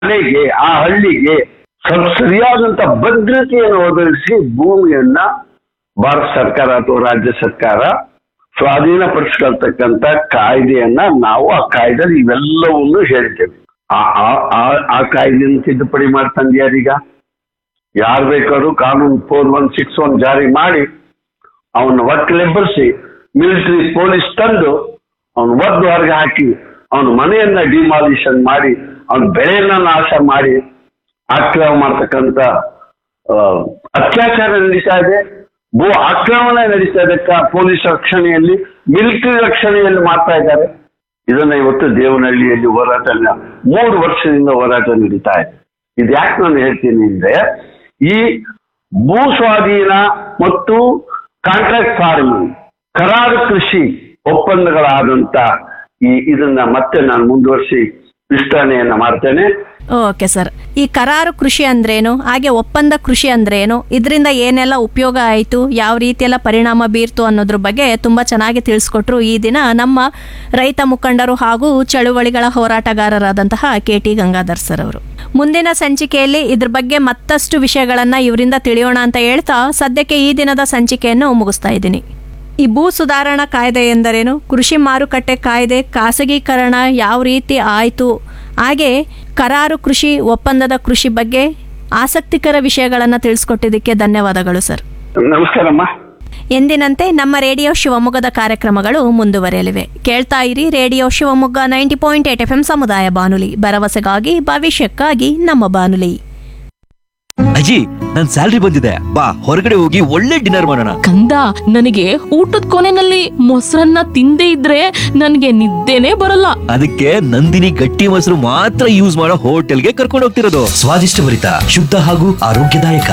ಮನೆಗೆ ಆ ಹಳ್ಳಿಗೆ ಸ್ವಲ್ಪ ಸರಿಯಾದಂತ ಭದ್ರತೆಯನ್ನು ಒದಗಿಸಿ ಭೂಮಿಯನ್ನ ಭಾರತ ಸರ್ಕಾರ ಅಥವಾ ರಾಜ್ಯ ಸರ್ಕಾರ ಸ್ವಾಧೀನಪಡಿಸ್ಕೊಳ್ತಕ್ಕಂತ ಕಾಯ್ದೆಯನ್ನ ನಾವು ಆ ಕಾಯ್ದೆ ಇವೆಲ್ಲವನ್ನು ಹೇಳ್ತೇವೆ ಆ- ಆ- ಆ- ಆ ಕಾಯ್ದೆಯನ್ನು ತಿದ್ದುಪಡಿ ಮಾಡ್ತಂದು ಯಾರೀಗ ಯಾರು ಬೇಕಾದ್ರೂ ಕಾನೂನು ಫೋರ್ ಒನ್ ಸಿಕ್ಸ್ ಒನ್ ಜಾರಿ ಮಾಡಿ ಅವನ ಒಕ್ಕಲೆಬ್ಬರಿಸಿ ಮಿಲಿಟರಿ ಪೊಲೀಸ್ ತಂದು ಅವನು ಒದ್ದು ಹೊರಗೆ ಹಾಕಿ ಅವನ ಮನೆಯನ್ನ ಡಿಮಾಲಿಷನ್ ಮಾಡಿ ಅವನ ಬೆಳೆಯನ್ನ ನಾಶ ಮಾಡಿ ಆಕ್ರಮ ಮಾಡ್ತಕ್ಕಂಥ ಆ, ಅತ್ಯಾಚಾರ ನಡೀತಾ ಇದೆ ಭೂ ಆಕ್ರಮಣ ನಡೀತಾ ಇದೆ ಕ- ಪೊಲೀಸ್ ರಕ್ಷಣೆಯಲ್ಲಿ ಮಿಲಿಟರಿ ರಕ್ಷಣೆಯಲ್ಲಿ ಮಾಡ್ತಾ ಇದ್ದಾರೆ ಇದನ್ನ ಇವತ್ತು ದೇವನಹಳ್ಳಿಯಲ್ಲಿ ಹೋರಾಟ ನ- ಮೂರು ವರ್ಷದಿಂದ ಹೋರಾಟ ನಡೀತಾ ಇದೆ ಇದು ಯಾಕೆ ನಾನು ಹೇಳ್ತೀನಿ ಅಂದ್ರೆ ಈ ಭೂ ಸ್ವಾಧೀನ ಮತ್ತು ಕಾಂಟ್ರಾಕ್ಟ್ ಫಾರ್ಮಿಂಗ್ ಕರಾರು ಕೃಷಿ ಒಪ್ಪಂದಗಳಾದಂತ ಈ ಇದನ್ನ ಮತ್ತೆ ನಾನು ಮುಂದುವರಿಸಿ ವಿಸ್ತರಣೆಯನ್ನ ಮಾಡ್ತೇನೆ ಓಕೆ ಸರ್ ಈ ಕರಾರು ಕೃಷಿ ಅಂದ್ರೇನು ಹಾಗೆ ಒಪ್ಪಂದ ಕೃಷಿ ಅಂದ್ರೇನು ಇದರಿಂದ ಏನೆಲ್ಲ ಉಪಯೋಗ ಆಯಿತು ಯಾವ ರೀತಿಯೆಲ್ಲ ಪರಿಣಾಮ ಬೀರ್ತು ಅನ್ನೋದ್ರ ಬಗ್ಗೆ ತುಂಬ ಚೆನ್ನಾಗಿ ತಿಳಿಸ್ಕೊಟ್ರು ಈ ದಿನ ನಮ್ಮ ರೈತ ಮುಖಂಡರು ಹಾಗೂ ಚಳುವಳಿಗಳ ಹೋರಾಟಗಾರರಾದಂತಹ ಕೆ ಟಿ ಗಂಗಾಧರ್ ಸರ್ ಅವರು ಮುಂದಿನ ಸಂಚಿಕೆಯಲ್ಲಿ ಇದ್ರ ಬಗ್ಗೆ ಮತ್ತಷ್ಟು ವಿಷಯಗಳನ್ನು ಇವರಿಂದ ತಿಳಿಯೋಣ ಅಂತ ಹೇಳ್ತಾ ಸದ್ಯಕ್ಕೆ ಈ ದಿನದ ಸಂಚಿಕೆಯನ್ನು ಮುಗಿಸ್ತಾ ಇದ್ದೀನಿ ಈ ಭೂ ಸುಧಾರಣಾ ಕಾಯ್ದೆ ಎಂದರೇನು ಕೃಷಿ ಮಾರುಕಟ್ಟೆ ಕಾಯ್ದೆ ಖಾಸಗೀಕರಣ ಯಾವ ರೀತಿ ಆಯಿತು ಹಾಗೆ ಕರಾರು ಕೃಷಿ ಒಪ್ಪಂದದ ಕೃಷಿ ಬಗ್ಗೆ ಆಸಕ್ತಿಕರ ವಿಷಯಗಳನ್ನು ತಿಳಿಸ್ಕೊಟ್ಟಿದ್ದಕ್ಕೆ ಧನ್ಯವಾದಗಳು ಸರ್ ನಮಸ್ಕಾರಮ್ಮ ಎಂದಿನಂತೆ ನಮ್ಮ ರೇಡಿಯೋ ಶಿವಮೊಗ್ಗದ ಕಾರ್ಯಕ್ರಮಗಳು ಮುಂದುವರೆಯಲಿವೆ ಕೇಳ್ತಾ ಇರಿ radio Shivamogga ninety point eight F M ಸಮುದಾಯ ಬಾನುಲಿ ಭರವಸೆಗಾಗಿ ಭವಿಷ್ಯಕ್ಕಾಗಿ ನಮ್ಮ ಬಾನುಲಿ ಅಜ್ಜಿ ನನ್ ಸ್ಯಾಲ್ರಿ ಬಂದಿದೆ ಬಾ ಹೊರಗಡೆ ಹೋಗಿ ಒಳ್ಳೆ ಡಿನ್ನರ್ ಮಾಡೋಣ ಕಂದ ನನಗೆ ಊಟದ ಕೊನೆನಲ್ಲಿ ಮೊಸರನ್ನ ತಿಂದೇ ಇದ್ರೆ ನನಗೆ ನಿದ್ದೆನೇ ಬರಲ್ಲ ಅದಕ್ಕೆ ನಂದಿನಿ ಗಟ್ಟಿ ಮೊಸರು ಮಾತ್ರ ಯೂಸ್ ಮಾಡೋ ಹೋಟೆಲ್ಗೆ ಕರ್ಕೊಂಡು ಹೋಗ್ತಿರೋದು ಸ್ವಾದಿಷ್ಟಭರಿತ ಶುದ್ಧ ಹಾಗೂ ಆರೋಗ್ಯದಾಯಕ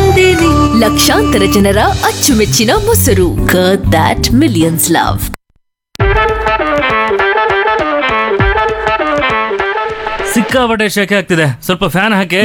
ಲಕ್ಷಾಂತರ ಜನರ ಅಚ್ಚುಮೆಚ್ಚಿನ ಮೊಸರು ದಟ್ ಮಿಲಿಯನ್ಸ್ ಲವ್ ಸಿಕ್ಕಾಪಟ್ಟೆ ಶೆಕೆ ಆಗ್ತಿದೆ ಸ್ವಲ್ಪ ಫ್ಯಾನ್ ಹಾಕಿ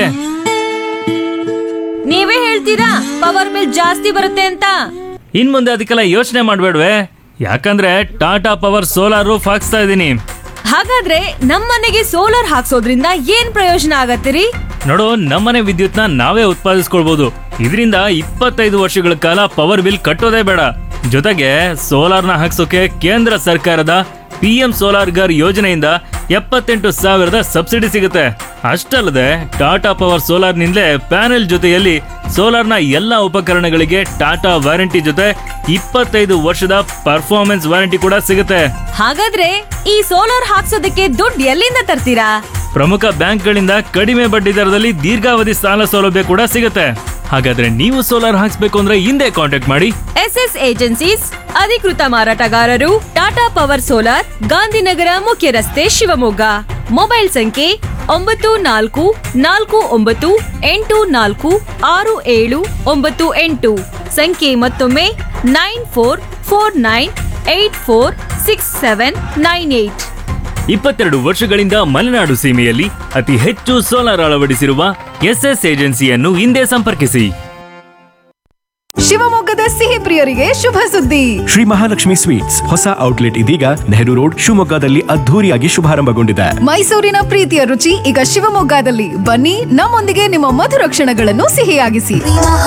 ನೀವೇ ಹೇಳ್ತೀರಾ ಪವರ್ ಬಿಲ್ ಜಾಸ್ತಿ ಬರುತ್ತೆ ಅಂತ ಇನ್ ಮುಂದೆ ಅದಕ್ಕೆಲ್ಲ ಯೋಚನೆ ಮಾಡ್ಬೇಡ್ವೆ ಯಾಕಂದ್ರೆ ಟಾಟಾ ಪವರ್ ಸೋಲಾರ್ ರೂಫ್ ಹಾಕ್ಸ್ತಾ ಇದ್ದೀನಿ ಹಾಗಾದ್ರೆ ನಮ್ಮನೆಗೆ ಸೋಲಾರ್ ಹಾಕ್ಸೋದ್ರಿಂದ ಏನ್ ಪ್ರಯೋಜನ ಆಗತ್ತಿರಿ ನೋಡು ನಮ್ಮನೆ ವಿದ್ಯುತ್ನ ನಾವೇ ಉತ್ಪಾದಿಸ್ಕೊಳ್ಬಹುದು ಇದರಿಂದ ಇಪ್ಪತ್ತೈದು ವರ್ಷಗಳ ಕಾಲ ಪವರ್ ಬಿಲ್ ಕಟ್ಟೋದೇ ಬೇಡ ಜೊತೆಗೆ ಸೋಲಾರ್ನ ಹಾಕ್ಸೋಕೆ ಕೇಂದ್ರ ಸರ್ಕಾರದ ಪಿ ಎಂ ಸೋಲಾರ್ ಗರ್ ಯೋಜನೆಯಿಂದ ಎಪ್ಪತ್ತೆಂಟು ಸಾವಿರದ ಸಬ್ಸಿಡಿ ಸಿಗುತ್ತೆ ಅಷ್ಟಲ್ಲದೆ ಟಾಟಾ ಪವರ್ ಸೋಲಾರ್ನಿಂದಲೇ ಪ್ಯಾನೆಲ್ ಜೊತೆಯಲ್ಲಿ ಸೋಲಾರ್ನ ಎಲ್ಲ ಉಪಕರಣಗಳಿಗೆ ಟಾಟಾ ವಾರಂಟಿ ಜೊತೆ ಇಪ್ಪತ್ತೈದು ವರ್ಷದ ಪರ್ಫಾರ್ಮೆನ್ಸ್ ವಾರಂಟಿ ಕೂಡ ಸಿಗುತ್ತೆ ಹಾಗಾದ್ರೆ ಈ ಸೋಲಾರ್ ಹಾಕ್ಸೋದಕ್ಕೆ ದುಡ್ಡು ಎಲ್ಲಿಂದ ತರ್ತೀರಾ ಪ್ರಮುಖ ಬ್ಯಾಂಕ್ಗಳಿಂದ ಕಡಿಮೆ ಬಡ್ಡಿ ದರದಲ್ಲಿ ದೀರ್ಘಾವಧಿ ಸಾಲ ಸೌಲಭ್ಯ ಕೂಡ ಸಿಗುತ್ತೆ ಹಾಗಾದ್ರೆ ನೀವು ಸೋಲಾರ್ ಹಾಕ್ಸ್ಬೇಕು ಅಂದ್ರೆ ಹಿಂದೆ ಕಾಂಟ್ಯಾಕ್ಟ್ ಮಾಡಿ ಎಸ್ ಎಸ್ ಏಜೆನ್ಸೀಸ್ ಅಧಿಕೃತ ಮಾರಾಟಗಾರರು ಟಾಟಾ ಪವರ್ ಸೋಲಾರ್ ಗಾಂಧಿನಗರ ಮುಖ್ಯ ರಸ್ತೆ ಶಿವಮೊಗ್ಗ ಮೊಬೈಲ್ ಸಂಖ್ಯೆ ಒಂಬತ್ತು ನಾಲ್ಕು ನಾಲ್ಕು ಒಂಬತ್ತು ಎಂಟು ನಾಲ್ಕು ಆರು ಏಳು ಒಂಬತ್ತು ಎಂಟು ಸಂಖ್ಯೆ ಮತ್ತೊಮ್ಮೆ nine four four nine eight four six seven nine eight ಇಪ್ಪತ್ತೆರಡು ವರ್ಷಗಳಿಂದ ಮಲೆನಾಡು ಸೀಮೆಯಲ್ಲಿ ಅತಿ ಹೆಚ್ಚು ಸೋಲಾರ್ ಅಳವಡಿಸಿರುವ ಎಸ್ಎಸ್ ಏಜೆನ್ಸಿಯನ್ನು ಹಿಂದೆ ಸಂಪರ್ಕಿಸಿ ಶಿವಮೊಗ್ಗದ ಸಿಹಿ ಪ್ರಿಯರಿಗೆ ಶುಭ ಸುದ್ದಿ ಶ್ರೀ ಮಹಾಲಕ್ಷ್ಮಿ ಸ್ವೀಟ್ಸ್ ಹೊಸ ಔಟ್ಲೆಟ್ ಇದೀಗ ನೆಹರು ರೋಡ್ ಶಿವಮೊಗ್ಗದಲ್ಲಿ ಅದ್ಧೂರಿಯಾಗಿ ಶುಭಾರಂಭಗೊಂಡಿದೆ ಮೈಸೂರಿನ ಪ್ರೀತಿಯ ರುಚಿ ಈಗ ಶಿವಮೊಗ್ಗದಲ್ಲಿ ಬನ್ನಿ ನಮ್ಮೊಂದಿಗೆ ನಿಮ್ಮ ಮಧುರ ಕ್ಷಣಗಳನ್ನು ಸಿಹಿಯಾಗಿಸಿ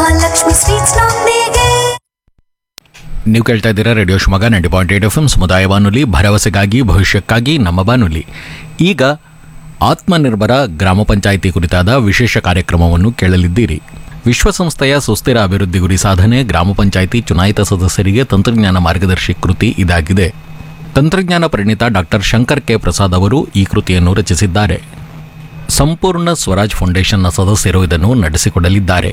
ನೀವು ಕೇಳ್ತಾ ಇದ್ದೀರಾ radio Shivamogga ninety point eight F M ಸಮುದಾಯ ಬಾನುಲಿ ಭರವಸೆಗಾಗಿ ಭವಿಷ್ಯಕ್ಕಾಗಿ ನಮ್ಮ ಬಾನುಲಿ ಈಗ ಆತ್ಮನಿರ್ಭರ ಗ್ರಾಮ ಪಂಚಾಯಿತಿ ಕುರಿತಾದ ವಿಶೇಷ ಕಾರ್ಯಕ್ರಮವನ್ನು ಕೇಳಲಿದ್ದೀರಿ ವಿಶ್ವಸಂಸ್ಥೆಯ ಸುಸ್ಥಿರ ಅಭಿವೃದ್ಧಿ ಗುರಿ ಸಾಧನೆ ಗ್ರಾಮ ಪಂಚಾಯಿತಿ ಚುನಾಯಿತ ಸದಸ್ಯರಿಗೆ ತಂತ್ರಜ್ಞಾನ ಮಾರ್ಗದರ್ಶಿ ಕೃತಿ ಇದಾಗಿದೆ ತಂತ್ರಜ್ಞಾನ ಪರಿಣಿತ ಡಾಕ್ಟರ್ ಶಂಕರ್ ಕೆ ಪ್ರಸಾದ್ ಅವರು ಈ ಕೃತಿಯನ್ನು ರಚಿಸಿದ್ದಾರೆ ಸಂಪೂರ್ಣ ಸ್ವರಾಜ್ ಫೌಂಡೇಶನ್ನ ಸದಸ್ಯರು ಇದನ್ನು ನಡೆಸಿಕೊಡಲಿದ್ದಾರೆ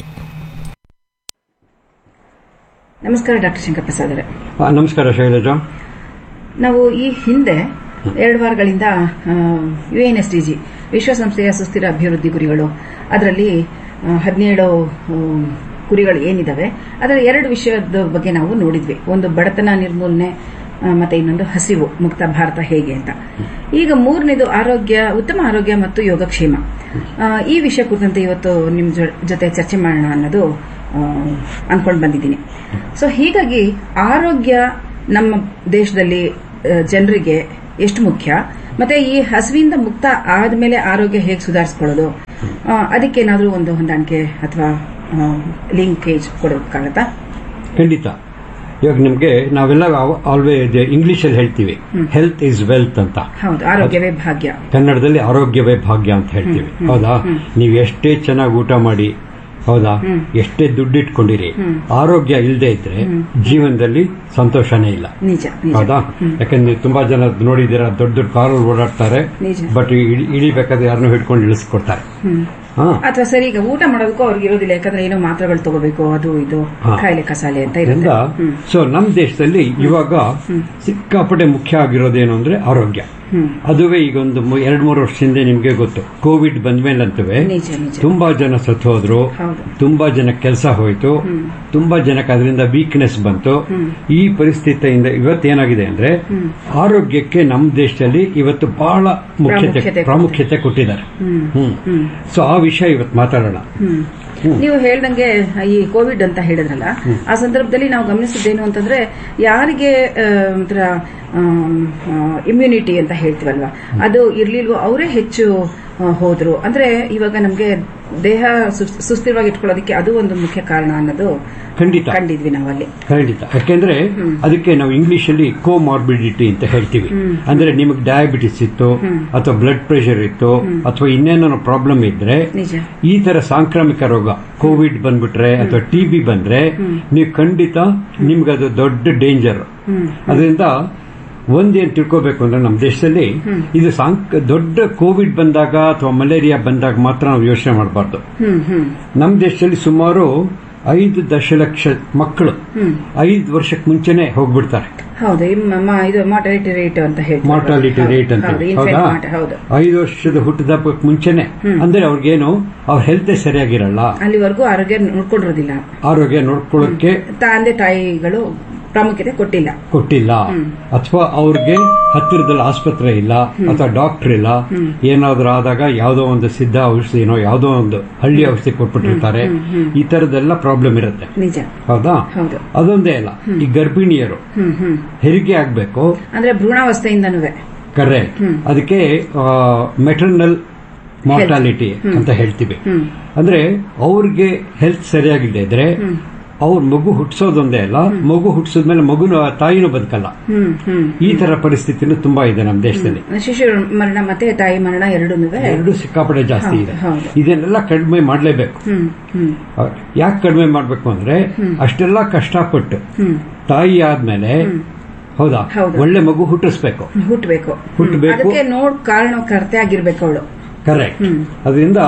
ನಮಸ್ಕಾರ ಡಾಕ್ಟರ್ ಶಂಕರ್ ಪ್ರಸಾದ್ ಅವರೇ ನಮಸ್ಕಾರ ಶೈಲಜಾ ನಾವು ಈ ಹಿಂದೆ ಎರಡು ವಾರಗಳಿಂದ U N S D G ವಿಶ್ವಸಂಸ್ಥೆಯ ಸುಸ್ಥಿರ ಅಭಿವೃದ್ಧಿ ಗುರಿಗಳು ಅದರಲ್ಲಿ ಹದಿನೇಳು ಗುರಿಗಳು ಏನಿದಾವೆ ಅದರ ಎರಡು ವಿಷಯದ ಬಗ್ಗೆ ನಾವು ನೋಡಿದ್ವಿ ಒಂದು ಬಡತನ ನಿರ್ಮೂಲನೆ ಆ, ಮತ್ತೆ ಇನ್ನೊಂದು ಹಸಿವು ಮುಕ್ತ ಭಾರತ ಹೇಗೆ ಅಂತ ಈಗ ಮೂರನೇದು ಆರೋಗ್ಯ ಉತ್ತಮ ಆರೋಗ್ಯ ಮತ್ತು ಯೋಗಕ್ಷೇಮ ಆ, ಈ ವಿಷಯ ಕುರಿತಂತೆ ಇವತ್ತು ನಿಮ್ಮ ಜೊ- ಜೊತೆ ಚರ್ಚೆ ಮಾಡೋಣ ಅನ್ನೋದು ಅನ್ಕೊಂಡು ಬಂದಿದ್ದೀನಿ ಸೊ ಹೀಗಾಗಿ ಆರೋಗ್ಯ ನಮ್ಮ ದೇಶದಲ್ಲಿ ಜನರಿಗೆ ಎಷ್ಟು ಮುಖ್ಯ ಮತ್ತೆ ಈ ಹಸುವಿಂದ ಮುಕ್ತ ಆದ್ಮೇಲೆ ಆರೋಗ್ಯ ಹೇಗೆ ಸುಧಾರಿಸ್ಕೊಳ್ಳೋದು ಆ, ಅದಕ್ಕೇನಾದ್ರೂ ಒಂದು ಹೊಂದಾಣಿಕೆ ಅಥವಾ ಲಿಂಕೇಜ್ ಕೊಡೋಕ್ಕಾಗತ್ತಾ ಖಂಡಿತ ಇವಾಗ ನಿಮಗೆ ನಾವೆಲ್ಲ ಆಲ್ವೇಸ್ ಇಂಗ್ಲಿಷಲ್ಲಿ ಹೇಳ್ತೀವಿ ಹೆಲ್ತ್ ಇಸ್ ವೆಲ್ತ್ ಅಂತ ಹೌದು ಆರೋಗ್ಯವೇ ಭಾಗ್ಯ ಕನ್ನಡದಲ್ಲಿ ಆರೋಗ್ಯವೇ ಭಾಗ್ಯ ಅಂತ ಹೇಳ್ತೀವಿ ಹ್ಮ್. ಹೌದಾ ಹ್ಮ್. ನೀವು ಎಷ್ಟೇ ಚೆನ್ನಾಗಿ ಊಟ ಮಾಡಿ ಹೌದಾ ಹ್ಮ್. ಎಷ್ಟೇ ದುಡ್ಡಿಟ್ಕೊಂಡಿರಿ ಹ್ಮ್. ಆರೋಗ್ಯ ಇಲ್ಲದೆ ಇದ್ರೆ ಹ್ಮ್. ಜೀವನದಲ್ಲಿ ಸಂತೋಷನೇ ಇಲ್ಲ ನಿಜ ನಿಜ ಹೌದಾ ಹ್ಮ್. ಯಾಕಂದ್ರೆ ನೀವು ತುಂಬಾ ಜನ ನೋಡಿದ್ದೀರಾ ದೊಡ್ಡ ದೊಡ್ಡ ಕಾರಲ್ಲಿ ಓಡಾಡ್ತಾರೆ ನಿಜ. ಬಟ್ ಇಳಿಬೇಕಾದ್ರೆ ಯಾರನ್ನೂ ಹಿಡ್ಕೊಂಡು ಇಳಿಸ್ಕೊಡ್ತಾರೆ ಹ್ಮ್. ಹಾ ಅಥವಾ ಸರಿ ಈಗ ಊಟ ಮಾಡೋದಕ್ಕೂ ಅವ್ರಿಗೆ ಇರೋದಿಲ್ಲ ಯಾಕಂದ್ರೆ ಏನೋ ಮಾತ್ರೆಗಳು ತಗೋಬೇಕು ಅದು ಇದು ಹಾ. ಕಾಯಿಲೆ ಕಸಾಲೆ ಅಂತ ಅದರಿಂದ ಇರುತ್ತೆ ಹ್ಮ್. ಸೊ ನಮ್ಮ ದೇಶದಲ್ಲಿ ಇವಾಗ ಸಿಕ್ಕಾಪಟ್ಟೆ ಮುಖ್ಯ ಆಗಿರೋದೇನು ಅಂದ್ರೆ ಆರೋಗ್ಯ ಹ್ಮ್. ಅದುವೇ ಈಗ ಒಂದು ಮೂ- ಎರಡ್ ಮೂರು ವರ್ಷದಿಂದ ನಿಮ್ಗೆ ಗೊತ್ತು ಕೋವಿಡ್ ಬಂದ್ಮೇಲಂತವೇ ನಿಜ ನಿಜ ತುಂಬಾ ಜನ ಸತ್ತು ಹೋದ್ರು ಹೌದು ತುಂಬಾ ಜನ ಕೆಲಸ ಹೋಯ್ತು ಹ್ಮ್. ತುಂಬಾ ಜನಕ್ಕೆ ಅದರಿಂದ ವೀಕ್ನೆಸ್ ಬಂತು ಹ್ಮ್. ಈ ಪರಿಸ್ಥಿತಿಯಿಂದ ಇವತ್ತೇನಾಗಿದೆ ಅಂದ್ರೆ ಹ್ಮ್. ಆರೋಗ್ಯಕ್ಕೆ ನಮ್ಮ ದೇಶದಲ್ಲಿ ಇವತ್ತು ಬಹಳ ಮುಖ್ಯತೆ ಪ್ರಾಮುಖ್ಯತೆ ಪ್ರಾಮುಖ್ಯತೆ ಕೊಟ್ಟಿದ್ದಾರೆ ಹ್ಮ್. ಹ್ಮ್ ಹ್ಮ್. ಸೊ ಆ ವಿಷಯ ಇವತ್ತು ಮಾತಾಡೋಣ ಹ್ಮ್. ನೀವು ಹೇಳ್ದಂಗೆ ಈ ಕೋವಿಡ್ ಅಂತ ಹೇಳಿದ್ರಲ್ಲ ಆ ಸಂದರ್ಭದಲ್ಲಿ ನಾವು ಗಮನಿಸಿದ್ದೇನು ಅಂತಂದ್ರೆ ಯಾರಿಗೆ ಆ, ಒಂಥರ ಇಮ್ಯುನಿಟಿ ಅಂತ ಹೇಳ್ತೀವಲ್ವಾ ಅದು ಇರ್ಲಿಲ್ವೋ ಅವರೇ ಹೆಚ್ಚು ಆ, ಹೋದ್ರು ಅಂದ್ರೆ ಇವಾಗ ನಮ್ಗೆ ದೇಹ ಸುಸ್- ಸುಸ್ಥಿರವಾಗಿ ಇಟ್ಕೊಳ್ಳೋದಕ್ಕೆ ಅದು ಒಂದು ಮುಖ್ಯ ಕಾರಣ ಅನ್ನೋದು ಖಂಡಿತ ಕಂಡಿದ್ವಿ ನಾವಲ್ಲಿ ಖಂಡಿತ ಯಾಕೆಂದ್ರೆ ಅದಕ್ಕೆ ನಾವು ಇಂಗ್ಲಿಷ್ ಅಲ್ಲಿ ಕೋಮಾರ್ಬಿಡಿಟಿ ಅಂತ ಹೇಳ್ತೀವಿ ಹ್ಮ್. ಅಂದ್ರೆ ನಿಮಗೆ ಡಯಾಬಿಟಿಸ್ ಇತ್ತು ಹ್ಮ್. ಅಥವಾ ಬ್ಲಡ್ ಪ್ರೆಷರ್ ಇತ್ತು ಹ್ಮ್. ಅಥವಾ ಇನ್ನೇನೋ ಪ್ರಾಬ್ಲಮ್ ಇದ್ರೆ ನಿಜ ಈ ತರ ಸಾಂಕ್ರಾಮಿಕ ರೋಗ ಕೋವಿಡ್ ಬಂದ್ಬಿಟ್ರೆ ಅಥವಾ ಟಿ ಬಿ ಬಂದ್ರೆ ಹ್ಮ್. ನೀವು ಖಂಡಿತ ನಿಮ್ಗೆ ಅದು ದೊಡ್ಡ ಡೇಂಜರ್ ಹ್ಮ್. ಅದರಿಂದ ಒಂದೇನ್ ತಿಳ್ಕೋಬೇಕು ಅಂದ್ರೆ ನಮ್ಮ ದೇಶದಲ್ಲಿ ಹ್ಮ್. ಇದು ಸಾಂಕ್ ದೊಡ್ಡ ಕೋವಿಡ್ ಬಂದಾಗ ಅಥವಾ ಮಲೇರಿಯಾ ಬಂದಾಗ ಮಾತ್ರ ನಾವು ಯೋಚನೆ ಮಾಡಬಾರ್ದು ಹ್ಮ್ ಹ್ಮ್ ನಮ್ಮ ದೇಶದಲ್ಲಿ ಸುಮಾರು ಐದು ದಶಲಕ್ಷ ಮಕ್ಕಳು ಹ್ಮ್ ಐದು ವರ್ಷಕ್ಕೆ ಮುಂಚೆನೆ ಹೋಗ್ಬಿಡ್ತಾರೆ ಹೌದು ಈ ಮ- ಮ- ಇದು ಮಾರ್ಟಾಲಿಟಿ ರೇಟ್ ಅಂತ ಹೇಳ್ತೀವಿ ಮಾರ್ಟಾಲಿಟಿ ರೇಟ್ ಅಂತ ಹೌದು ಹೌದಾ infant mort- ಹೌದು ಐದು ವರ್ಷದ ಹುಟ್ಟಿದಬ್ಬಕ್ಕೆ ಮುಂಚೆನೆ ಹ್ಮ್. ಅಂದ್ರೆ ಅವ್ರಿಗೇನು ಅವ್ರ ಹೆಲ್ತ್ ಸರಿಯಾಗಿರಲ್ಲ ಅಲ್ಲಿವರೆಗೂ ಆರೋಗ್ಯ ನೋಡ್ಕೊಂಡಿರೋದಿಲ್ಲ ಆರೋಗ್ಯ ನೋಡ್ಕೊಳ್ಳೋಕೆ ತಂದೆ ತಾಯಿಗಳು ಪ್ರಾಮುಖ್ಯತೆ ಕೊಟ್ಟಿಲ್ಲ ಕೊಟ್ಟಿಲ್ಲ ಹ್ಮ್. ಅಥವಾ ಅವ್ರಿಗೆ ಹತ್ತಿರದಲ್ಲಿ ಆಸ್ಪತ್ರೆ ಇಲ್ಲ ಅಥವಾ ಡಾಕ್ಟರ್ ಇಲ್ಲ ಹ್ಮ್. ಏನಾದ್ರೂ ಆದಾಗ ಯಾವುದೋ ಒಂದು ಸಿದ್ಧ ಔಷಧಿನೋ ಯಾವುದೋ ಒಂದು ಹಳ್ಳಿ ಔಷಧಿ ಕೊಟ್ಬಿಟ್ಟಿರ್ತಾರೆ ಹ್ಮ್, ಹ್ಮ್, ಹ್ಮ್. ಈ ತರದೆಲ್ಲ ಪ್ರಾಬ್ಲಮ್ ಇರುತ್ತೆ ನಿಜ ಹೌದಾ ಹೌದು ಅದೊಂದೇ ಅಲ್ಲ ಈ ಗರ್ಭಿಣಿಯರು ಹ್ಮ್ ಹ್ಮ್ ಹೆರಿಗೆ ಆಗ್ಬೇಕು ಅಂದ್ರೆ ಭ್ರೂಣಾವಸ್ಥೆಯಿಂದನೂ ಕರೆಕ್ಟ್ ಹ್ಮ್. ಅದಕ್ಕೆ ಮೆಟರ್ನಲ್ ಮಾರ್ಟಾಲಿಟಿ ಅಂತ ಹೇಳ್ತೀವಿ ಹ್ಮ್ ಅಂದ್ರೆ ಅವ್ರಿಗೆ ಹೆಲ್ತ್ ಸರಿಯಾಗಿಲ್ಲದೆ ಇದ್ರೆ ಹ್ಮ್. ಅವ್ರ ಮಗು ಹುಟ್ಟಿಸೋದೊಂದೇ ಅಲ್ಲ ಮಗು ಹುಟ್ಟಿಸಿದ್ಮೇಲೆ ಮಗುನ ತಾಯಿನೂ ಬದುಕಲ್ಲ ಹ್ಮ್ ಹ್ಮ್ ಈ ತರ ಪರಿಸ್ಥಿತಿನೂ ತುಂಬಾ ಇದೆ ನಮ್ಮ ದೇಶದಲ್ಲಿ ಶಿಶು ಮರಣ ಮತ್ತೆ ತಾಯಿ ಮರಣ ಎರಡೂ ಎರಡು ಸಿಕ್ಕಾಪಟ್ಟೆ ಜಾಸ್ತಿ ಇದೆ ಹೌದು, ಹೌದು. ಇದನ್ನೆಲ್ಲ ಕಡಿಮೆ ಮಾಡಲೇಬೇಕು ಹ್ಮ್ ಹ್ಮ್ ಯಾಕೆ ಕಡಿಮೆ ಮಾಡಬೇಕು ಅಂದ್ರೆ ಹ್ಮ್. ಅಷ್ಟೆಲ್ಲ ಕಷ್ಟಪಟ್ಟು ಹ್ಮ್ ತಾಯಿ ಆದ್ಮೇಲೆ ಹೌದಾ ಹೌದು. ಒಳ್ಳೆ ಮಗು ಹುಟ್ಟಿಸ್ಬೇಕು ಹುಟ್ಟಬೇಕು ಹುಟ್ಬೇಕು. ಅದಕ್ಕೆ ನೋಡ್ ಕಾರಣಕರ್ತೆ ಆಗಿರ್ಬೇಕು ಅವಳು ಕರೆಕ್ಟ್ ಹ್ಮ್. ಅದರಿಂದ